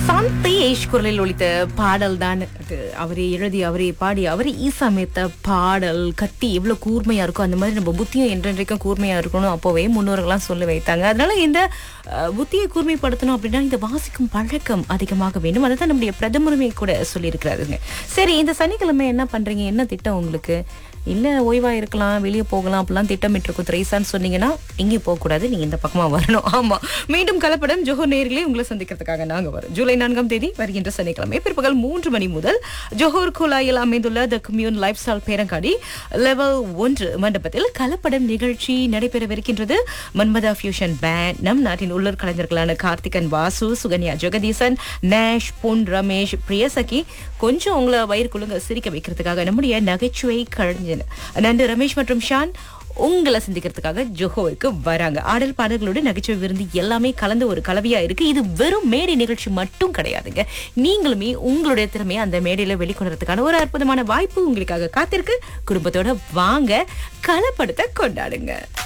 சந்தேஷ் குரலில் ஒலித்த பாடல் தான் அது அவரே எழுதி அவரே பாடி அவரே ஈசமைத்த பாடல் கத்தி எவ்வளவு கூர்மையா இருக்கும் அந்த மாதிரி நம்ம புத்தியும் என்றென்றைக்கும் கூர்மையா இருக்கணும் அப்போவே முன்னோர்கள்லாம் சொல்லி வைத்தாங்க அதனால இந்த அஹ், புத்தியை கூர்மைப்படுத்தணும் அப்படின்னா இந்த வாசிக்கும் பழக்கம் அதிகமாக வேண்டும் அதை தான் நம்முடைய பிரதமருமே கூட சொல்லியிருக்கிறாருங்க சரி இந்த சனிக்கிழமை என்ன பண்றீங்க என்ன திட்டம் உங்களுக்கு இல்ல ஓய்வா இருக்கலாம் வெளியே போகலாம் அப்படிலாம் திட்டமிட்டு இருக்கும் திரைசான்னு சொன்னீங்கன்னா எங்கேயும் போகக்கூடாது நீங்க இந்த பக்கமா வரணும் ஆமா மீண்டும் கலப்படம் ஜோஹர் நேர்களே உங்களை சந்திக்கிறதுக்காக நாங்க வரோம் ஜூலை நான்காம் தேதி வருகின்ற சனிக்கிழமை பிற்பகல் மூன்று மணி முதல் ஜோஹர் குழாயில் அமைந்துள்ள த கம்யூன் லைஃப் ஸ்டைல் பேரங்காடி லெவல் ஒன்று மண்டபத்தில் கலப்படம் நிகழ்ச்சி நடைபெறவிருக்கின்றது மன்மதா ஃபியூஷன் பேண்ட் நம் நாட்டின் உள்ளூர் கலைஞர்களான கார்த்திகன் வாசு சுகன்யா ஜெகதீசன் நேஷ் பொன் ரமேஷ் பிரியசகி கொஞ்சம் உங்களை வயிறுக்குள்ளுங்க சிரிக்க வைக்கிறதுக்காக நம்முடைய நகைச்சுவை கலைஞர் நண்டு ரமேஷ் மற்றும் ஷான் உங்களை சந்திக்கிறதுக்காக ஜோஹோவுக்கு வராங்க ஆடல் பாடல்களோட நகைச்சுவை விருந்து எல்லாமே கலந்த ஒரு கலவையா இருக்கு இது வெறும் மேடை நிகழ்ச்சி மட்டும் கிடையாதுங்க நீங்களுமே உங்களுடைய திறமையை அந்த மேடையில வெளிக்கொணர்றதுக்கான ஒரு அற்புதமான வாய்ப்பு உங்களுக்காக காத்திருக்கு குடும்பத்தோட வாங்க கலப்படத்தை கொண்டாடுங்க